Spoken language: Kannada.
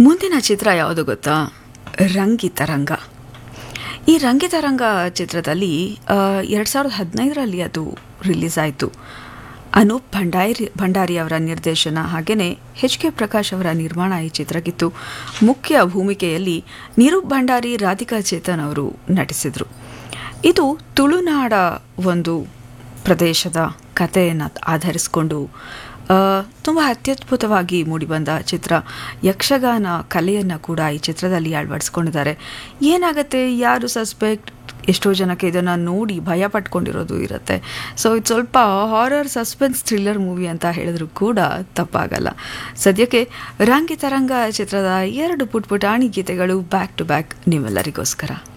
ಮುಂದಿನ ಚಿತ್ರ ಯಾವುದು ಗೊತ್ತಾ ರಂಗಿತರಂಗ ಈ ರಂಗಿತರಂಗ ಚಿತ್ರದಲ್ಲಿ ಎರಡು ಸಾವಿರದ ಹದಿನೈದರಲ್ಲಿ ಅದು ರಿಲೀಸ್ ಆಯಿತು ಅನೂಪ್ ಭಂಡಾರಿ ಭಂಡಾರಿ ಅವರ ನಿರ್ದೇಶನ ಹಾಗೆಯೇ ಎಚ್ ಕೆ ಪ್ರಕಾಶ್ ಅವರ ನಿರ್ಮಾಣ ಈ ಚಿತ್ರಕ್ಕಿತ್ತು ಮುಖ್ಯ ಭೂಮಿಕೆಯಲ್ಲಿ ನೀರೂಪ್ ಭಂಡಾರಿ ರಾಧಿಕಾ ಚೇತನ್ ಅವರು ನಟಿಸಿದರು ಇದು ತುಳುನಾಡ ಒಂದು ಪ್ರದೇಶದ ಕಥೆಯನ್ನು ಆಧರಿಸಿಕೊಂಡು ತುಂಬ ಅತ್ಯದ್ಭುತವಾಗಿ ಮೂಡಿಬಂದ ಚಿತ್ರ ಯಕ್ಷಗಾನ ಕಲೆಯನ್ನು ಕೂಡ ಈ ಚಿತ್ರದಲ್ಲಿ ಅಳವಡಿಸ್ಕೊಂಡಿದ್ದಾರೆ ಏನಾಗುತ್ತೆ ಯಾರು ಸಸ್ಪೆಕ್ಟ್ ಎಷ್ಟೋ ಜನಕ್ಕೆ ಇದನ್ನು ನೋಡಿ ಭಯ ಪಟ್ಕೊಂಡಿರೋದು ಇರುತ್ತೆ ಸೊ ಇದು ಸ್ವಲ್ಪ ಹಾರರ್ ಸಸ್ಪೆನ್ಸ್ ಥ್ರಿಲ್ಲರ್ ಮೂವಿ ಅಂತ ಹೇಳಿದ್ರು ಕೂಡ ತಪ್ಪಾಗಲ್ಲ ಸದ್ಯಕ್ಕೆ ರಂಗಿತರಂಗ ಚಿತ್ರದ ಎರಡು ಪುಟ್ ಪುಟಾಣಿ ಗೀತೆಗಳು ಬ್ಯಾಕ್ ಟು ಬ್ಯಾಕ್ ನಿಮ್ಮೆಲ್ಲರಿಗೋಸ್ಕರ